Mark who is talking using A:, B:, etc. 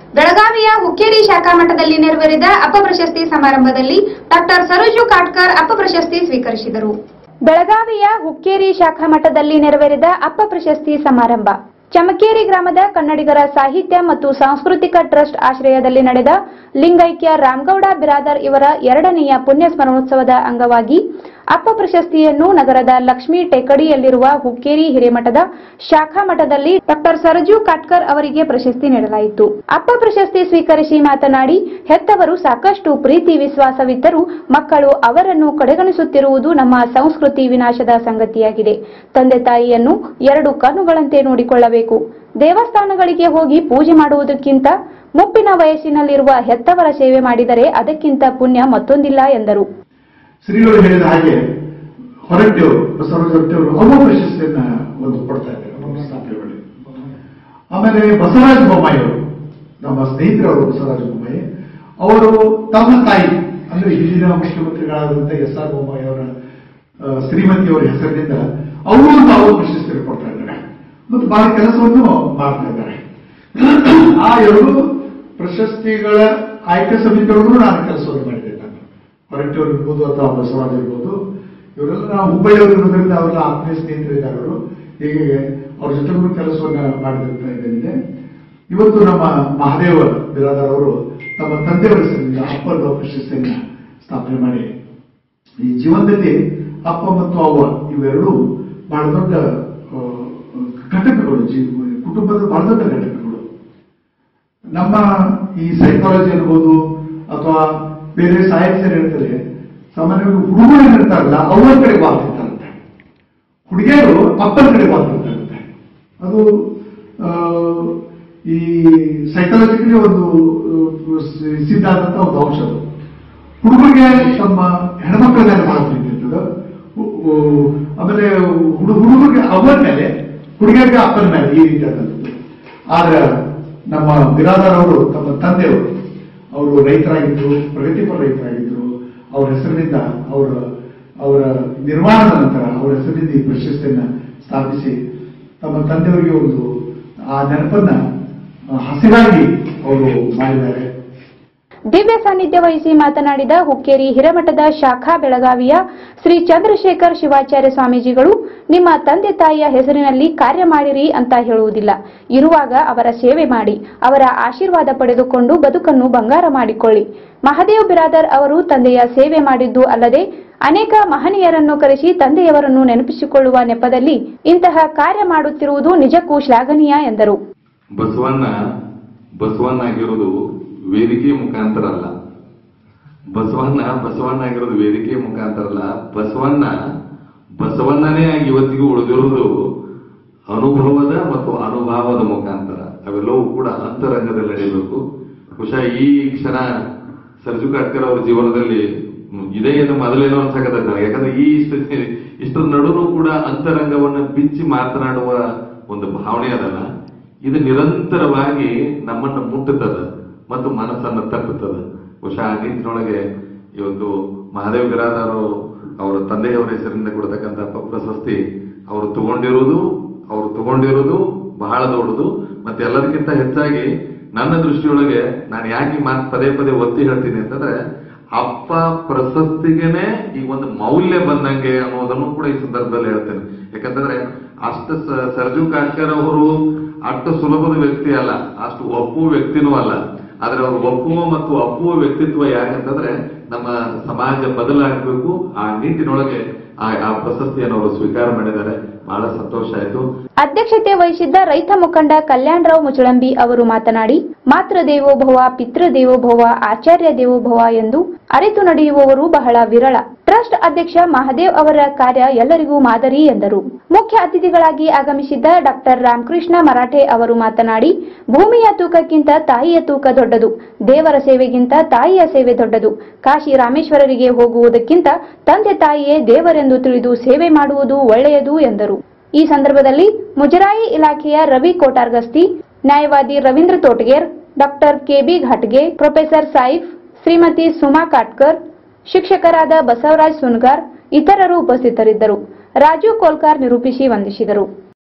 A: ಬೆಳಗಾವಿಯ ಹುಕ್ಕೇರಿ ಶಾಖಾ ಮಠದಲ್ಲಿ ನೆರವೇರಿದ ಅಪ್ಪ ಪ್ರಶಸ್ತಿ ಸಮಾರಂಭದಲ್ಲಿ ಡಾಕ್ಟರ್ ಸರೋಜು ಕಾಟ್ಕರ್ ಅಪ್ಪ ಪ್ರಶಸ್ತಿ ಸ್ವೀಕರಿಸಿದರು ಬೆಳಗಾವಿಯ ಹುಕ್ಕೇರಿ ಶಾಖಾ ಮಠದಲ್ಲಿ ನೆರವೇರಿದ ಅಪ್ಪ ಪ್ರಶಸ್ತಿ ಸಮಾರಂಭ ಚಮಕೇರಿ ಗ್ರಾಮದ ಕನ್ನಡಿಗರ ಸಾಹಿತ್ಯ ಮತ್ತು ಸಾಂಸ್ಕೃತಿಕ ಟ್ರಸ್ಟ್ ಆಶ್ರಯದಲ್ಲಿ ನಡೆದ ಲಿಂಗೈಕ್ಯ ರಾಮಗೌಡ ಬಿರಾದರ್ ಇವರ ಎರಡನೆಯ ಪುಣ್ಯ ಸ್ಮರಣೋತ್ಸವದ ಅಂಗವಾಗಿ ಅಪ್ಪ ಪ್ರಶಸ್ತಿಯನ್ನು ನಗರದ ಲಕ್ಷ್ಮೀ ಟೆಕಡಿಯಲ್ಲಿರುವ ಹುಕ್ಕೇರಿ ಹಿರೇಮಠದ ಶಾಖಾ ಮಠದಲ್ಲಿ ಡಾಕ್ಟರ್ ಸರಜು ಕಾಟ್ಕರ್ ಅವರಿಗೆ ಪ್ರಶಸ್ತಿ ನೀಡಲಾಯಿತು ಅಪ್ಪ ಪ್ರಶಸ್ತಿ ಸ್ವೀಕರಿಸಿ ಮಾತನಾಡಿ ಹೆತ್ತವರು ಸಾಕಷ್ಟು ಪ್ರೀತಿ ವಿಶ್ವಾಸವಿದ್ದರೂ ಮಕ್ಕಳು ಅವರನ್ನು ಕಡೆಗಣಿಸುತ್ತಿರುವುದು ನಮ್ಮ ಸಂಸ್ಕೃತಿ ವಿನಾಶದ ಸಂಗತಿಯಾಗಿದೆ ತಂದೆ ತಾಯಿಯನ್ನು ಎರಡು ಕಣ್ಣುಗಳಂತೆ ನೋಡಿಕೊಳ್ಳಬೇಕು ದೇವಸ್ಥಾನಗಳಿಗೆ ಹೋಗಿ ಪೂಜೆ ಮಾಡುವುದಕ್ಕಿಂತ ಮುಪ್ಪಿನ ವಯಸ್ಸಿನಲ್ಲಿರುವ ಹೆತ್ತವರ ಸೇವೆ ಮಾಡಿದರೆ ಅದಕ್ಕಿಂತ ಪುಣ್ಯ ಮತ್ತೊಂದಿಲ್ಲ ಎಂದರು
B: ಶ್ರೀಗಳು ಹೇಳಿದ ಹಾಗೆ ಹೊರಟ್ಟಿಯವರು ಬಸವರಾಜ ಹೊರಟ್ಟಿಯವರು ಅವ ಪ್ರಶಸ್ತಿಯನ್ನ ಒಂದು ಕೊಡ್ತಾ ಇದ್ದಾರೆ ನಮ್ಮ ಸ್ಥಾಪನೆ ಮಾಡಿ ಆಮೇಲೆ ಬಸವರಾಜ ಬೊಮ್ಮಾಯಿ ಅವರು ನಮ್ಮ ಸ್ನೇಹಿತರವರು ಬಸವರಾಜ ಬೊಮ್ಮಾಯಿ ಅವರು ತಮ್ಮ ತಾಯಿ ಅಂದ್ರೆ ಹಿಂದಿನ ಮುಖ್ಯಮಂತ್ರಿಗಳಾದಂಥ ಎಸ್ ಆರ್ ಬೊಮ್ಮಾಯಿ ಅವರ ಆ, ಶ್ರೀಮತಿಯವರ ಹೆಸರಿನಿಂದ ಅವರು ಒಂದು ಅವ ಪ್ರಶಸ್ತಿಯನ್ನು ಕೊಡ್ತಾ ಇದ್ದಾರೆ ಮತ್ತು ಬಹಳ ಕೆಲಸವನ್ನು ಮಾಡ್ತಾ ಇದ್ದಾರೆ ಆ ಎರಡು ಪ್ರಶಸ್ತಿಗಳ ಆಯ್ಕೆ ಸಮಿತಿಯೊಳಗೂ ನಾನು ಕೆಲಸವನ್ನು ಮಾಡಿದ್ದೆ ನಾನು ಹೊರಟ್ಟಿಯವರು ಇರ್ಬೋದು ಅಥವಾ ಬಸವರಾಜ್ ಇರ್ಬೋದು ಇವರೆಲ್ಲ ನಾವು ಹುಬ್ಬಳ್ಳಿಯವರು ಇರೋದ್ರಿಂದ ಅವರೆಲ್ಲ ಆತ್ಮೀಯ ಸ್ನೇಹಿತರಿದ್ದಾರೆ ಅವರು ಹೀಗೆ ಅವ್ರ ಜೊತೆಗೂ ಕೆಲಸವನ್ನ ಮಾಡಿದಂತ ಇದರಿಂದ ಇವತ್ತು ನಮ್ಮ ಮಹಾದೇವ ಬಿರಾದರ್ ಅವರು ತಮ್ಮ ತಂದೆಯವರ ಹೆಸರಿನಿಂದ ಅಪ್ಪನ ಪ್ರಶಸ್ತಿಯನ್ನ ಸ್ಥಾಪನೆ ಮಾಡಿ ಈ ಜೀವನದಲ್ಲಿ ಅಪ್ಪ ಮತ್ತು ಅವ್ವ ಇವೆರಡೂ ಬಹಳ ದೊಡ್ಡ ಆ, ಘಟಕಗಳು ಜೀವ ಕುಟುಂಬದ ಬಹಳ ದೊಡ್ಡ ಘಟಕಗಳು ನಮ್ಮ ಈ ಸೈಕಾಲಜಿ ಅನ್ಬೋದು ಅಥವಾ ಬೇರೆ ಸೈನ್ಸ್ ಏನ್ ಹೇಳ್ತಾರೆ ಸಾಮಾನ್ಯವಾಗಿ ಹುಡುಗರು ಏನಿರ್ತಾರಲ್ಲ ಅವ್ರ ಕಡೆ ವಾಗ್ತಿರ್ತಾರಂತೆ ಹುಡುಗಿಯರು ಅಪ್ಪನ ಕಡೆ ವಾಗ್ತಿರ್ತಾರಂತೆ ಅದು ಆ, ಈ ಸೈಕಾಲಜಿಕಲಿ ಒಂದು ಆ, ಸಿ- ಸಿದ್ಧಾಂತ ಒಂದು ಅಂಶ ಅದು ಹುಡುಗರಿಗೆ ತಮ್ಮ ಹೆಣ್ಮಕ್ಳ ಮೇಲೆ ಬಹಳ ಪ್ರೀತಿ ಇರ್ತದೆ ಹು- ಹು- ಆಮೇಲೆ ಹುಡು- ಹುಡುಗರಿಗೆ ಅವರ ಮೇಲೆ ಹುಡುಗಿಯರಿಗೆ ಅಪ್ಪನ ಮೇಲೆ ಈ ರೀತಿಯಾದಂಥದ್ದು ಆದ್ರೆ ನಮ್ಮ ಬಿರಾದರ್ ಅವರು ತಮ್ಮ ತಂದೆಯವರು ಅವರು ರೈತರಾಗಿದ್ರು ಪ್ರಗತಿಪರ ರೈತರಾಗಿದ್ರು ಅವರ ಹೆಸರಿನಿಂದ ಅವರ ಅವರ ನಿರ್ಮಾಣದ ನಂತರ ಅವರ ಹೆಸರಿನಿಂದ ಈ ಪ್ರಶಸ್ತಿಯನ್ನ ಸ್ಥಾಪಿಸಿ ತಮ್ಮ ತಂದೆಯವರಿಗೆ ಒಂದು ಆ ನೆನಪನ್ನ ಆ, ಹಸಿರಾಗಿ ಅವರು ಮಾಡಿದ್ದಾರೆ
A: ದಿವ್ಯ ಸಾನ್ನಿಧ್ಯ ವಹಿಸಿ ಮಾತನಾಡಿದ ಹುಕ್ಕೇರಿ ಹಿರೇಮಠದ ಶಾಖಾ ಬೆಳಗಾವಿಯ ಶ್ರೀ ಚಂದ್ರಶೇಖರ್ ಶಿವಾಚಾರ್ಯ ಸ್ವಾಮೀಜಿಗಳು ನಿಮ್ಮ ತಂದೆ ತಾಯಿಯ ಹೆಸರಿನಲ್ಲಿ ಕಾರ್ಯ ಮಾಡಿರಿ ಅಂತ ಹೇಳುವುದಿಲ್ಲ ಇರುವಾಗ ಅವರ ಸೇವೆ ಮಾಡಿ ಅವರ ಆಶೀರ್ವಾದ ಪಡೆದುಕೊಂಡು ಬದುಕನ್ನು ಬಂಗಾರ ಮಾಡಿಕೊಳ್ಳಿ ಮಹದೇವ್ ಬಿರಾದರ್ ಅವರು ತಂದೆಯ ಸೇವೆ ಮಾಡಿದ್ದು ಅಲ್ಲದೆ ಅನೇಕ ಮಹನೀಯರನ್ನು ಕರೆಸಿ ತಂದೆಯವರನ್ನು ನೆನಪಿಸಿಕೊಳ್ಳುವ ನೆಪದಲ್ಲಿ ಇಂತಹ ಕಾರ್ಯ ಮಾಡುತ್ತಿರುವುದು ನಿಜಕ್ಕೂ ಶ್ಲಾಘನೀಯ ಎಂದರು
C: ಬಸವಣ್ಣ ಬಸವಣ್ಣ ಆಗಿರೋದು ವೇದಿಕೆ ಮುಖಾಂತರ ಅಲ್ಲ ಬಸವಣ್ಣ ಬಸವಣ್ಣ ಆಗಿರೋದು ವೇದಿಕೆ ಮುಖಾಂತರ ಅಲ್ಲ ಬಸವಣ್ಣ ಬಸವಣ್ಣನೇ ಆಗಿ ಇವತ್ತಿಗೂ ಉಳಿದಿರುವುದು ಅನುಭವದ ಮತ್ತು ಅನುಭವದ ಮುಖಾಂತರ ಅವೆಲ್ಲವೂ ಕೂಡ ಅಂತರಂಗದಲ್ಲಿ ನಡೆಯಬೇಕು ಬಹುಶಃ ಈ ಕ್ಷಣ ಸರ್ಜು ಕಾಟ್ಕರ್ ಅವರ ಜೀವನದಲ್ಲಿ ಹ್ಮ್, ಇದೇ ಏನು ಮೊದಲೇನೋ ಅನ್ಸಕತ್ತೈತೆ ನನಗೆ ಯಾಕಂದ್ರೆ ಈ ಇಷ್ಟು ಇಷ್ಟರ ನಡುನು ಕೂಡ ಅಂತರಂಗವನ್ನ ಬಿಚ್ಚಿ ಮಾತನಾಡುವ ಒಂದು ಭಾವನೆ ಅದಲ್ಲ ಇದು ನಿರಂತರವಾಗಿ ನಮ್ಮನ್ನು ಮುಟ್ಟುತ್ತದೆ ಮತ್ತು ಮನಸ್ಸನ್ನು ತಟ್ಟುತ್ತದೆ ಬಹುಶಃ ಆ ನಿಟ್ಟಿನೊಳಗೆ ಈ ಒಂದು ಮಹಾದೇವ್ ಬಿರಾದಾರು ಅವರ ತಂದೆಯವರ ಹೆಸರಿನಿಂದ ಕೊಡತಕ್ಕಂಥ ಪ- ಪ್ರಶಸ್ತಿ ಅವರು ತಗೊಂಡಿರುವುದು ಅವರು ತಗೊಂಡಿರುವುದು ಬಹಳ ದೊಡ್ಡದು ಮತ್ತೆ ಎಲ್ಲದಕ್ಕಿಂತ ಹೆಚ್ಚಾಗಿ ನನ್ನ ದೃಷ್ಟಿಯೊಳಗೆ ನಾನು ಯಾಕೆ ಈ ಮಾತು ಪದೇ ಪದೇ ಒತ್ತಿ ಹೇಳ್ತೀನಿ ಅಂತಂದ್ರೆ ಅಪ್ಪ ಪ್ರಶಸ್ತಿಗೆನೆ ಈ ಒಂದು ಮೌಲ್ಯ ಬಂದಂಗೆ ಅನ್ನೋದನ್ನು ಕೂಡ ಈ ಸಂದರ್ಭದಲ್ಲಿ ಹೇಳ್ತೇನೆ ಯಾಕಂತಂದ್ರೆ ಅಷ್ಟು ಸ- ಸರ್ಜು ಕಾಟ್ಕರ್ ಅವರು ಅಷ್ಟು ಸುಲಭದ ವ್ಯಕ್ತಿ ಅಲ್ಲ ಅಷ್ಟು ಒಪ್ಪುವ ವ್ಯಕ್ತಿನೂ ಅಲ್ಲ ಆದ್ರೆ ಅವರು ಒಪ್ಪುವ ಮತ್ತು ಅಪ್ಪುವ ವ್ಯಕ್ತಿತ್ವ ಯಾಕಂತಂದ್ರೆ ನಮ್ಮ ಸಮಾಜ ಬದಲಾಗಬೇಕು ಆ ನಿಟ್ಟಿನೊಳಗೆ ಆ ಆ ಪ್ರಶಸ್ತಿಯನ್ನು ಅವರು ಸ್ವೀಕಾರ ಮಾಡಿದ್ದಾರೆ ಬಹಳ ಸಂತೋಷ ಆಯ್ತು
A: ಅಧ್ಯಕ್ಷತೆ ವಹಿಸಿದ್ದ ರೈತ ಮುಖಂಡ ಕಲ್ಯಾಣರಾವ್ ಮುಚಳಂಬಿ ಅವರು ಮಾತನಾಡಿ ಮಾತೃ ದೇವೋಭವ ಪಿತೃ ದೇವೋಭವ ಆಚಾರ್ಯ ದೇವೋಭವ ಎಂದು ಅರಿತು ನಡೆಯುವವರು ಬಹಳ ವಿರಳ ಟ್ರಸ್ಟ್ ಅಧ್ಯಕ್ಷ ಮಹದೇವ್ ಅವರ ಕಾರ್ಯ ಎಲ್ಲರಿಗೂ ಮಾದರಿ ಎಂದರು ಮುಖ್ಯ ಅತಿಥಿಗಳಾಗಿ ಆಗಮಿಸಿದ್ದ ಡಾಕ್ಟರ್ ರಾಮಕೃಷ್ಣ ಮರಾಠೆ ಅವರು ಮಾತನಾಡಿ ಭೂಮಿಯ ತೂಕಕ್ಕಿಂತ ತಾಯಿಯ ತೂಕ ದೊಡ್ಡದು ದೇವರ ಸೇವೆಗಿಂತ ತಾಯಿಯ ಸೇವೆ ದೊಡ್ಡದು ಕಾಶಿ ರಾಮೇಶ್ವರರಿಗೆ ಹೋಗುವುದಕ್ಕಿಂತ ತಂದೆ ತಾಯಿಯೇ ದೇವರೆಂದು ತಿಳಿದು ಸೇವೆ ಮಾಡುವುದು ಒಳ್ಳೆಯದು ಎಂದರು ಈ ಸಂದರ್ಭದಲ್ಲಿ ಮುಜರಾಯಿ ಇಲಾಖೆಯ ರವಿ ಕೋಟಾರ್ಗಸ್ತಿ ನ್ಯಾಯವಾದಿ ರವೀಂದ್ರ ತೋಟಗೇರ್ ಡಾಕ್ಟರ್ ಕೆಬಿ ಘಾಟ್ಗೆ ಪ್ರೊಫೆಸರ್ ಸಾಯಿಫ್ ಶ್ರೀಮತಿ ಸುಮಾ ಕಾಟ್ಕರ್ ಶಿಕ್ಷಕರಾದ ಬಸವರಾಜ್ ಸುನ್ಗಾರ್ ಇತರರು ಉಪಸ್ಥಿತರಿದ್ದರು ರಾಜು ಕೋಲ್ಕಾರ್ ನಿರೂಪಿಸಿ ವಂದಿಸಿದರು